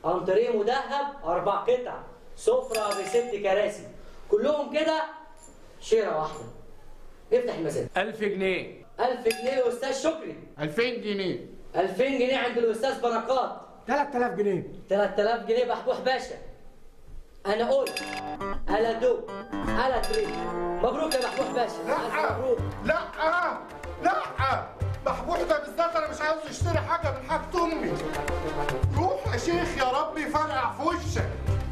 انتريه مدهب اربع قطع سفره بست كراسي كلهم كده شيره واحده افتح المزاد 1000 جنيه 1000 جنيه يا استاذ شكري 2000 جنيه 2000 جنيه عند الاستاذ بركات 3000 جنيه 3000 جنيه بحبوح باشا انا قلت الا دو الا تري مبروك يا بحبوح باشا ألف لا مبروك لا لا محبوح ده بالذات انا مش عاوز اشتري حاجه من حاجه امي روح يا شيخ يا رب يفرقع في وشك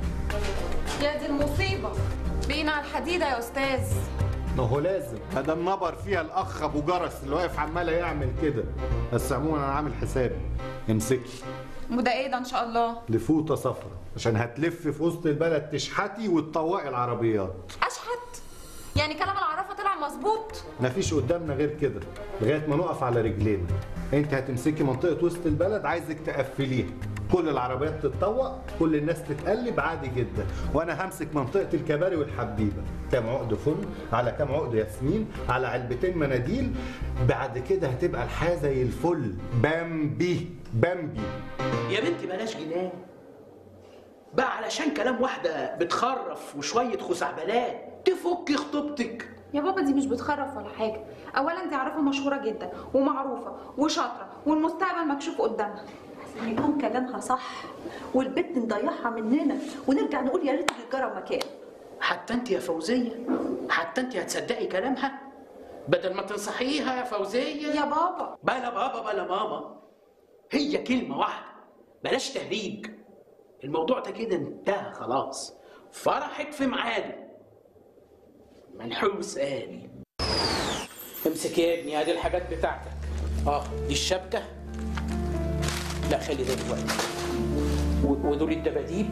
يا دي المصيبة بقينا على الحديدة يا أستاذ ما هو لازم ما دام نبر فيها الاخ ابو جرس اللي واقف عمال يعمل كده بس عموما انا عامل حسابي امسكي وده ايه ده إن شاء الله دي فوطه صفرا عشان هتلف في وسط البلد تشحتي وتطوقي العربيات أشحت يعني كلام العرافة طلع مظبوط مفيش قدامنا غير كده لغايه ما نقف على رجلينا انت هتمسكي منطقه وسط البلد عايزك تقفليها كل العربيات تتطوق كل الناس تتقلب عادي جدا وانا همسك منطقه الكباري والحبيبه كام عقد فل على كام عقد ياسمين على علبتين مناديل بعد كده هتبقى الحياه زي الفل بامبي بامبي يا بنتي بلاش جنان بقى علشان كلام واحدة بتخرف وشوية خزعبلات تفك خطوبتك يا بابا دي مش بتخرف ولا حاجة أولا دي عرافة مشهورة جدا ومعروفة وشاطرة والمستقبل مكشوف قدامها يكون كلامها صح والبت نضيعها مننا ونرجع نقول يا ريت الجرى مكان حتى انت يا فوزية حتى انت هتصدقي كلامها بدل ما تنصحيها يا فوزية يا بابا بلا بابا بلا ماما هي كلمة واحدة بلاش تهريج الموضوع ده كده انتهى خلاص فرحت في ميعاده منحوس قال امسك يا ابني ادي الحاجات بتاعتك اه دي الشبكة لا خلي ده دلوقتي و- ودول الدباديب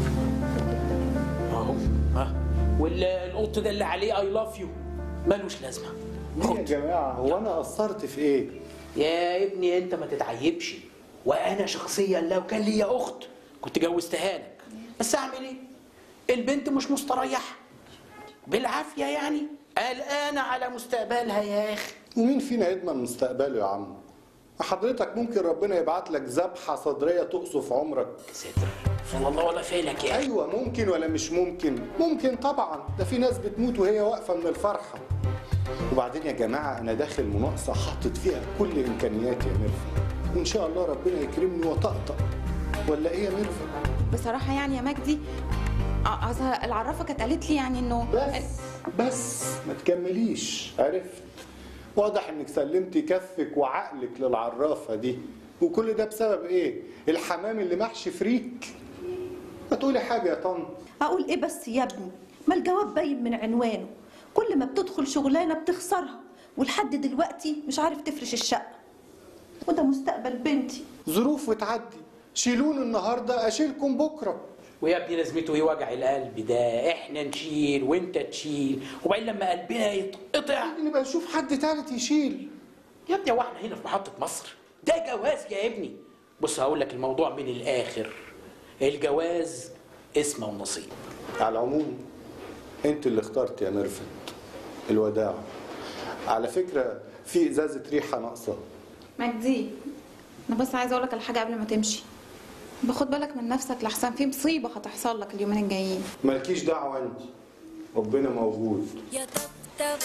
اهو اه والقط ده اللي عليه اي لاف يو ملوش لازمه يا جماعه هو انا قصرت في ايه يا ابني انت ما تتعيبش وانا شخصيا لو كان ليا اخت كنت جوزتها لك بس اعمل ايه البنت مش مستريحه بالعافيه يعني قلقانه على مستقبلها يا اخي ومين فينا يضمن مستقبله يا عم حضرتك ممكن ربنا يبعت لك ذبحه صدريه تقصف عمرك ستر صلى الله ولا فالك يا اخي ايوه ممكن ولا مش ممكن ممكن طبعا ده في ناس بتموت وهي واقفه من الفرحه وبعدين يا جماعه انا داخل مناقصه حاطط فيها كل امكانياتي يا ميرفت وان شاء الله ربنا يكرمني وطقطق ولا ايه يا ميرفت بصراحة يعني يا مجدي ع- أصل العرافة كانت قالت لي يعني إنه بس بس ما تكمليش عرفت واضح انك سلمتي كفك وعقلك للعرافه دي وكل ده بسبب ايه الحمام اللي محشي فريك ما تقولي حاجه يا طنط اقول ايه بس يا ابني ما الجواب باين من عنوانه كل ما بتدخل شغلانه بتخسرها ولحد دلوقتي مش عارف تفرش الشقه وده مستقبل بنتي ظروف وتعدي شيلوني النهارده اشيلكم بكره ويا ابني لازمته ايه وجع القلب ده احنا نشيل وانت تشيل وبعدين لما قلبنا يتقطع نبقى نشوف حد تالت يشيل يا ابني هو احنا هنا في محطة مصر ده جواز يا ابني بص هقول لك الموضوع من الآخر الجواز اسمه ونصيب على العموم انت اللي اخترت يا ميرفت الوداع على فكره في ازازه ريحه ناقصه مجدي أنا بس عايزة أقول لك على حاجة قبل ما تمشي باخد بالك من نفسك لحسن في مصيبة هتحصل لك اليومين الجايين مالكيش دعوه انت ربنا موجود يا طبطب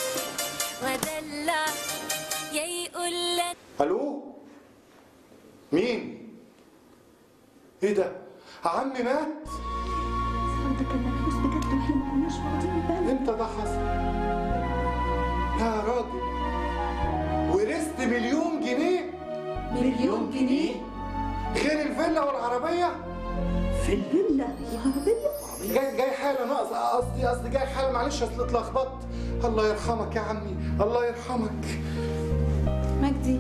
ودلع يا يقول لك الو مين ايه ده عمي مات ده كان منحوس بجد واحنا ما كناش واخدين بالنا امتى ده حصل لا يا راجل ورثت مليون جنيه مليون جنيه غير الفيلا والعربيه في فيلا وعربيه جاي جاي حاله ناقصه قصدي قصدي جاي حاله معلش اصل اتلخبطت الله يرحمك يا عمي الله يرحمك مجدي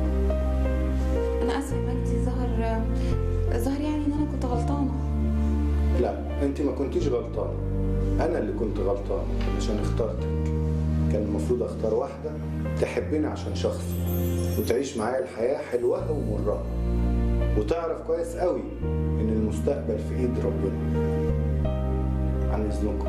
أنا آسفة يا مجدي ظهر ظهر يعني إن أنا كنت غلطانة لا انت ما كنتيش غلطانه انا اللي كنت غلطان عشان اخترتك كان المفروض اختار واحده تحبني عشان شخصي وتعيش معايا الحياه حلوها ومرها وتعرف كويس قوي ان المستقبل في ايد ربنا عن اذنكم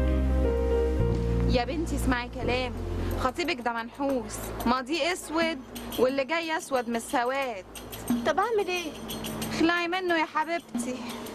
يا بنتي اسمعي كلامي خطيبك ده منحوس ماضي اسود واللي جاي اسود من السواد طب اعمل ايه اخلعي منه يا حبيبتي